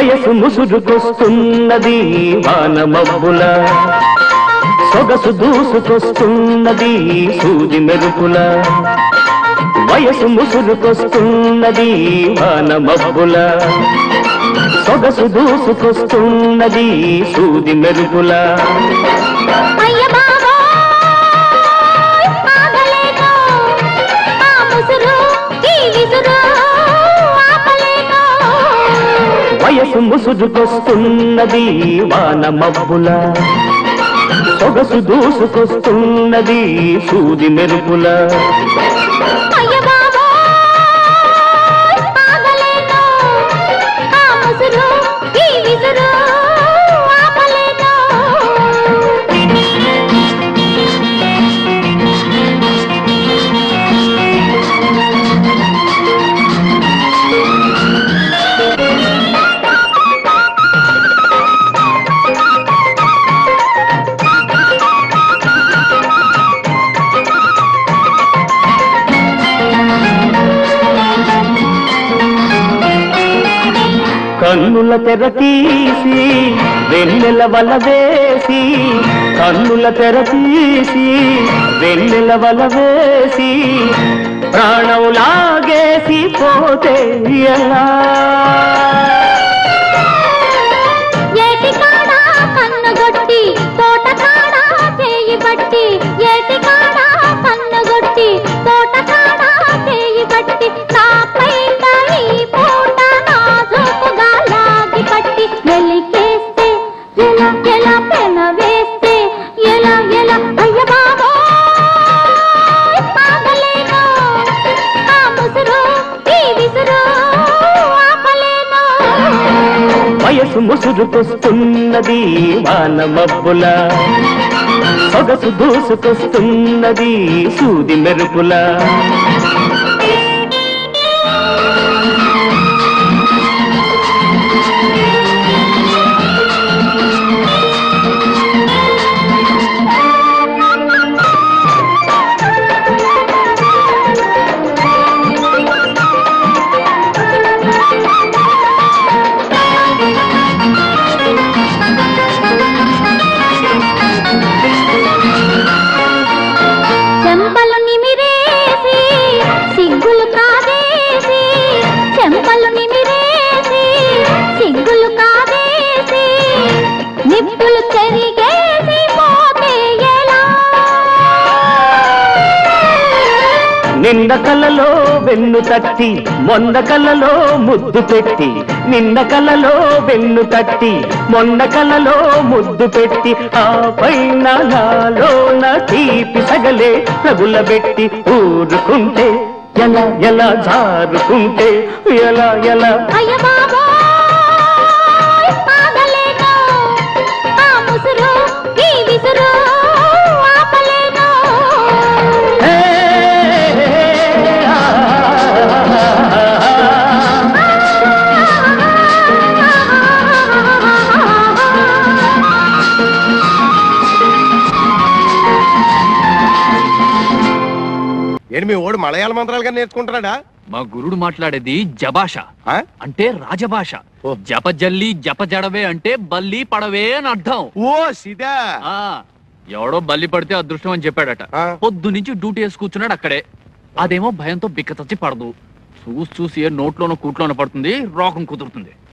వయసు ముసురుకొస్తున్నది వాన మబ్బుల సొగసు దూసుకొస్తున్నది సూది మెరుపుల వయసు ముసురుకొస్తున్నది వాన మబ్బుల సొగసు దూసుకొస్తున్నది సూది మెరుపుల అయ్య బాబోయ్ ఆగలేను ఆ ముసురు ఈ విసురు ఆపలేను వయసు ముసురుకొస్తున్నది వాన మబ్బుల సొగసు దూసుకొస్తున్నది సూది మెరుపుల అయ్య బాబోయ్ ఆగలేను ఆ ముసురు ఈ విసురు ఆపలేను కన్నుల తెర తీసి వెన్నెల వల వేసి కన్నుల తెర తీసి వెన్నెల వల వేసి ప్రాణం లాగేసి పోతే ఎలా ఏటి కాడ కన్నుగొట్టి తోట కాడ చేయి బట్టి ఏటి కాడ కన్నుగొట్టి తోట కాడ చేయి బట్టి నా పైన ఈ పూట నా చూపుగా లాగి పట్టి వెలికేస్తే ఎలా ఎలా పెన వేస్తే ఎలా ఎలా అయ్య బాబోయ్ ఆగలేను ఆ ముసురు ఈ విసురు ఆపలేను వయసు ముసురుకొస్తున్నది వాన మబ్బుల సొగసు దూసుకొస్తున్నది సూది మెరుపుల చెంపలు నిమిరేసి సిగ్గులు కాదేసి చెంపలు నిమిరేసి సిగ్గులు కాదేసి నిప్పులు చెరిగేసి పోతే ఎలా నిన్న కలలో వెన్ను తట్టి మొన్న కలలో ముద్దు పెట్టి నిన్న కలలో వెన్ను తట్టి మొన్న కలలో ముద్దు పెట్టి ఆ పైన నాలోన తీపి సగలే తగులబెట్టి ఊరుకుంటే ఎలా ఎలా జారుకుంటే ఎలా ఎలా అయ్య బాబోయ్ ఆగలేను ఆ ముసురు ఈ విసురు ఆపలేను ఏ, ఆ, ఏంటి మీ ఓడు మలయాళ మంత్రాలుగా నేర్చుకుంటున్నాడా మా గురుడు మాట్లాడేది జభాష ఆ? అంటే రాజభాష ఓ. జపజల్లి జపజడవే అంటే బల్లి పడవే అని అర్థం ఓ సిదా ఆ ఎవడో బల్లి పడితే అదృష్టం అని చెప్పాడట ఆ. పొద్దు నుంచి డ్యూటీ వేసి కూర్చున్నాడు అక్కడే అదేమో భయంతో బిక్కతచ్చి పడదు చూసి చూసి ఏ నోట్లోనో కూట్లోనో పడుతుంది రోగం కుదురుతుంది